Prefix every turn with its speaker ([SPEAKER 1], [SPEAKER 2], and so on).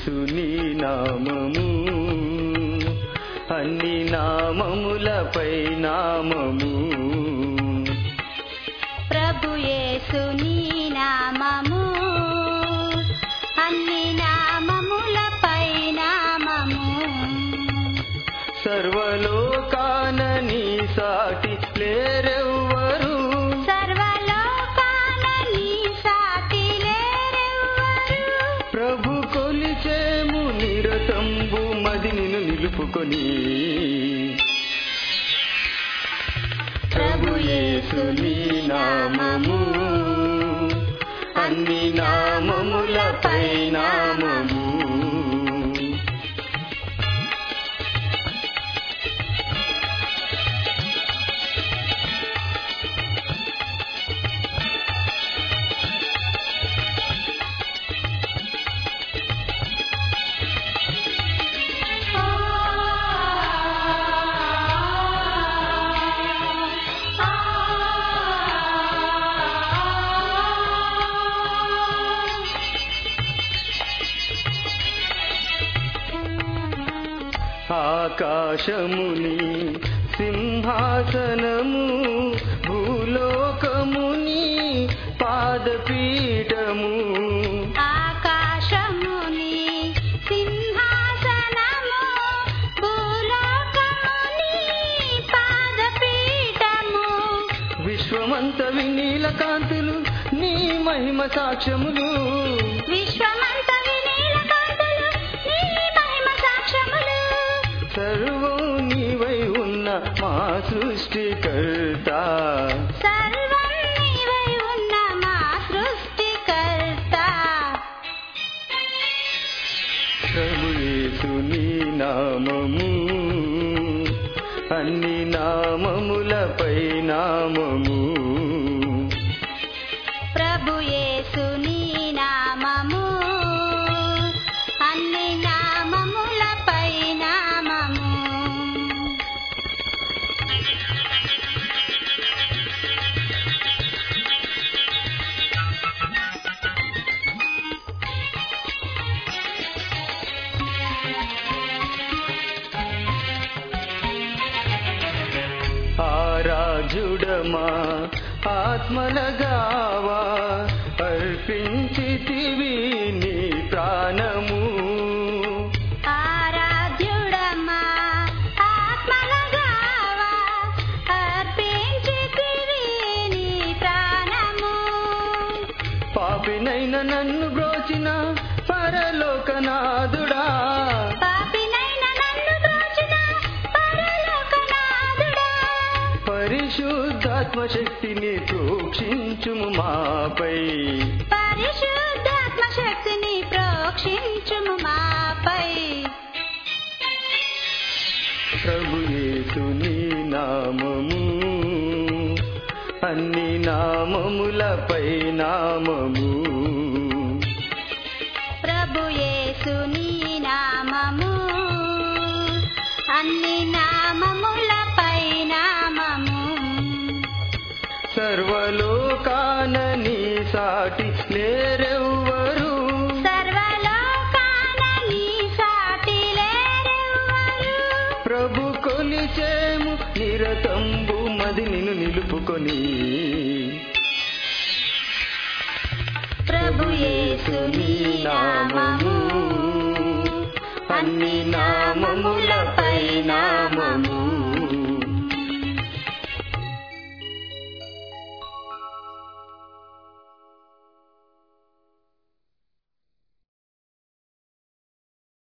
[SPEAKER 1] యేసుని నామము అన్ని నామములపై నామము
[SPEAKER 2] ప్రభు యేసుని నామము అన్ని నామములపై నామము
[SPEAKER 1] సర్వలోకాన నీ సాటి లేరెవ్వరు
[SPEAKER 2] సర్వలోకాన నీ సాటి లేరెవ్వరు
[SPEAKER 1] ప్రభు కొలిచేము నిరతంబు మది నిన్ను నిలుపుకొని ప్రభు యేసుని నామము అన్ని నామములపై నామము ఆకాశముని సింహాసనము భూలోకముని పాదపీఠము
[SPEAKER 2] ఆకాశముని సింహాసనము భూలోకముని పాదపీఠము
[SPEAKER 1] విశ్వమంత వినీల కాంతులు నీ మహిమ సాక్ష్యములు
[SPEAKER 2] విశ్వమంత వినీలకాంతులు నీ మహిమ సాక్ష్యములు
[SPEAKER 1] సర్వం నీవై ఉన్న మా సృష్టికర్త
[SPEAKER 2] సర్వం నీవై ఉన్న మా సృష్టికర్త
[SPEAKER 1] ప్రభు యేసుని నామము అన్ని నామములపై నామము
[SPEAKER 2] ప్రభు యేసుని నామము అన్ని నామములపై నామము
[SPEAKER 1] ఆరాజుడమా ఆత్మలగావా అర్పించితివి నీ ప్రాణము
[SPEAKER 2] ఆరాధ్యుడమా ఆత్మలగావా అర్పించితివి నీ ప్రాణము
[SPEAKER 1] పాపినైన నన్ను బ్రోచిన పరలోకనాథుడా
[SPEAKER 2] పాపినైన నన్ను బ్రోచిన పరలోకనాథుడా
[SPEAKER 1] పరిశుద్ధాత్మ శక్తిని ప్రోక్షించుము మాపై
[SPEAKER 2] పరిశుద్ధాత్మ శక్తిని ప్రోక్షించుము మాపై
[SPEAKER 1] ప్రభు యేసుని నామము అన్ని నామములపై నామము
[SPEAKER 2] ప్రభు యేసుని నామము అన్ని నామములపై నామము
[SPEAKER 1] సర్వలోకాన నీ సాటి లేరెవ్వరు
[SPEAKER 2] సర్వలోకాన నీ సాటి లేరెవ్వరు
[SPEAKER 1] ప్రభు కొలిచేము నిరతంబు మది నిన్ను నిలుపుకొని
[SPEAKER 2] ప్రభు యేసుని నామము
[SPEAKER 1] అన్ని నామము